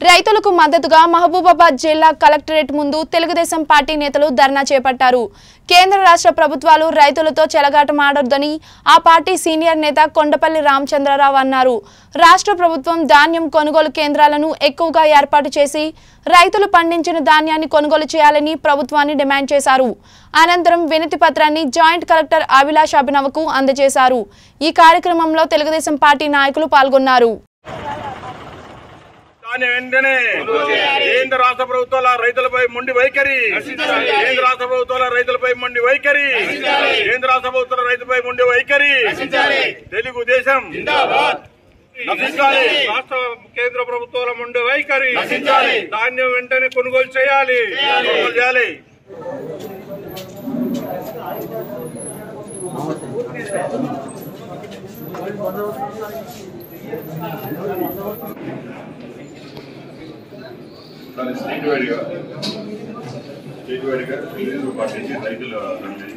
రైతులకు మద్దతుగా మహబూబాబాద్ జిల్లా కలెక్టరేట్ ముందు తెలుగుదేశం పార్టీ నేతలు ధర్నా చేపట్టారు కేంద్ర రాష్ట్ర ప్రభుత్వాలు రైతులతో చెలగాటమాడొద్దని ఆ పార్టీ సీనియర్ నేత కొండపల్లి రామచంద్రరావు అన్నారు రాష్ట్ర ప్రభుత్వం ధాన్యం కొనుగోలు కేంద్రాలను ఎక్కువగా ఏర్పాటు చేసి రైతులు పండించిన ధాన్యాన్ని కొనుగోలు చేయాలని ప్రభుత్వాన్ని డిమాండ్ చేశారు అనంతరం వినతి పత్రాన్ని జాయింట్ కలెక్టర్ అభిలాష్ అభినవకు అందజేశారు ఈ కార్యక్రమంలో తెలుగుదేశం పార్టీ నాయకులు పాల్గొన్నారు దాని వెంటనే కేంద్ర రాష్ట్ర ప్రభుత్వాల రైతులపై మొండి వైఖరి కేంద్ర రాష్ట్ర ప్రభుత్వాల రైతులపై మొండి వైఖరి కేంద్ర రాష్ట్ర ప్రభుత్వాల రైతులపై మొండి వైఖరి తెలుగుదేశం నశించాలి రాష్ట్ర కేంద్ర ప్రభుత్వాల ముందు వైఖరి నశించాలి. ధాన్యం వెంటనే కొనుగోలు చేయాలి కొనుగోలు చేయాలి దాని స్టేట్ వైడ్గా స్టేట్ వైడ్గా తెలుగు పార్టీకి రైతుల రండి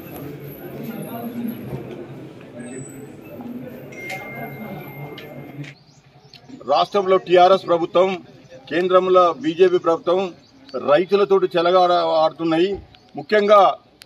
రాష్ట్రంలో టీఆర్ఎస్ ప్రభుత్వం కేంద్రంలో బీజేపీ ప్రభుత్వం రైతులతోటి చెలగాడ ఆడుతున్నాయి ముఖ్యంగా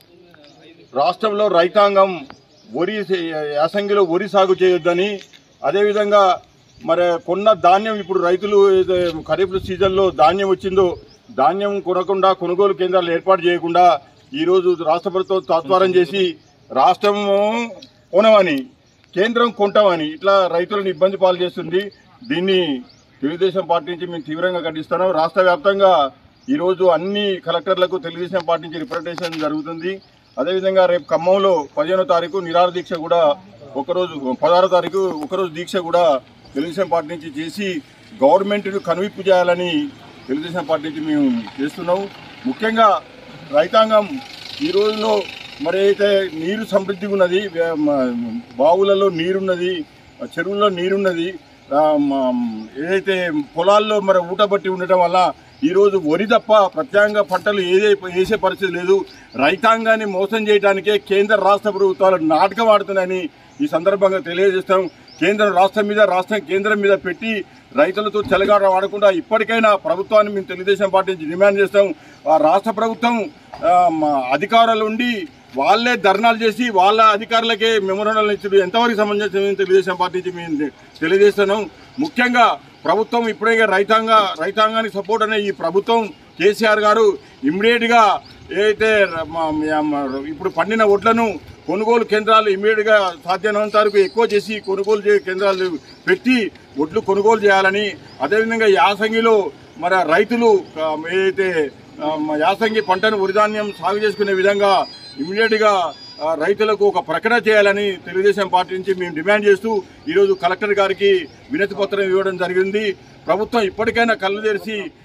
రాష్ట్రంలో రైతాంగం వరి యాసంగిలో వరి సాగు చేయొద్దని అదేవిధంగా మరి కొన్న ధాన్యం ఇప్పుడు రైతులు ఏదో ఖరీఫ్ సీజన్లో ధాన్యం వచ్చిందో ధాన్యం కొనకుండా కొనుగోలు కేంద్రాలు ఏర్పాటు చేయకుండా ఈరోజు రాష్ట్ర ప్రభుత్వం తత్వారం చేసి రాష్ట్రం కొనమని కేంద్రం కొంటామని ఇట్లా రైతులను ఇబ్బంది పాలు చేస్తుంది దీన్ని తెలుగుదేశం పార్టీ నుంచి మేము తీవ్రంగా ఖండిస్తున్నాం రాష్ట్ర వ్యాప్తంగా ఈరోజు అన్ని కలెక్టర్లకు తెలుగుదేశం పార్టీ నుంచి రిప్రజెంటేషన్ జరుగుతుంది అదేవిధంగా రేపు ఖమ్మంలో పదిహేనో తారీఖు నిరాహార దీక్ష కూడా ఒకరోజు పదహారో తారీఖు ఒకరోజు దీక్ష కూడా తెలుగుదేశం పార్టీ నుంచి చేసి గవర్నమెంట్ను కనువిప్పు చేయాలని తెలుగుదేశం పార్టీ నుంచి మేము చేస్తున్నాం ముఖ్యంగా రైతాంగం ఈ రోజులో మరి అయితే నీరు సమృద్ధిగా ఉన్నది వ్య- మ- బావులలో నీరున్నది చెరువుల్లో నీరున్నది ఆ, మ- ఏదైతే పొలాల్లో మరి ఊటబట్టి ఉండటం వల్ల ఈరోజు వరి తప్ప ప్రత్యేకంగా పంటలు ఏదే వేసే పరిస్థితి లేదు రైతాంగాన్ని మోసం చేయడానికే కేంద్ర రాష్ట్ర ప్రభుత్వాలు నాటకం ఆడుతున్నాయని ఈ సందర్భంగా తెలియజేస్తాం కేంద్రం రాష్ట్రం మీద రాష్ట్రం కేంద్రం మీద పెట్టి రైతులతో చెలగాట వాడకుండా ఇప్పటికైనా ప్రభుత్వాన్ని మేము తెలుగుదేశం పార్టీ నుంచి డిమాండ్ చేస్తాం ఆ రాష్ట్ర ప్రభుత్వం ఆ, మా అధికారులు ఉండి వాళ్ళే ధర్నాలు చేసి వాళ్ళ అధికారులకే మెమోరాండాలు ఇచ్చారు ఎంతవరకు సమంజసం తెలుగుదేశం పార్టీ నుంచి మేము తెలియజేస్తున్నాం ముఖ్యంగా ప్రభుత్వం ఇప్పుడే రైతాంగ రైతాంగానికి సపోర్ట్ అనే ఈ ప్రభుత్వం కేసీఆర్ గారు ఇమ్మీడియట్ గా ఏదైతే మా- మా- ఇప్పుడు పండిన వడ్లను కొనుగోలు కేంద్రాలు ఇమ్మీడియట్ గా సాధ్యమైనంత వరకు ఎక్కువ చేసి కొనుగోలు చే కేంద్రాలు పెట్టి వడ్లు కొనుగోలు చేయాలని అదేవిధంగా యాసంగిలో మరి రైతులు ఆ, ఏదైతే ఆ, మ- యాసంగి పంటను వరిధాన్యం సాగు చేసుకునే విధంగా ఇమ్మీడియట్ గా ఆ, రైతులకు ఒక ప్రకటన చేయాలని తెలుగుదేశం పార్టీ నుంచి మేము డిమాండ్ చేస్తూ ఈరోజు కలెక్టర్ గారికి వినతి పత్రం ఇవ్వడం జరిగింది ప్రభుత్వం ఇప్పటికైనా కళ్ళు తెరిచి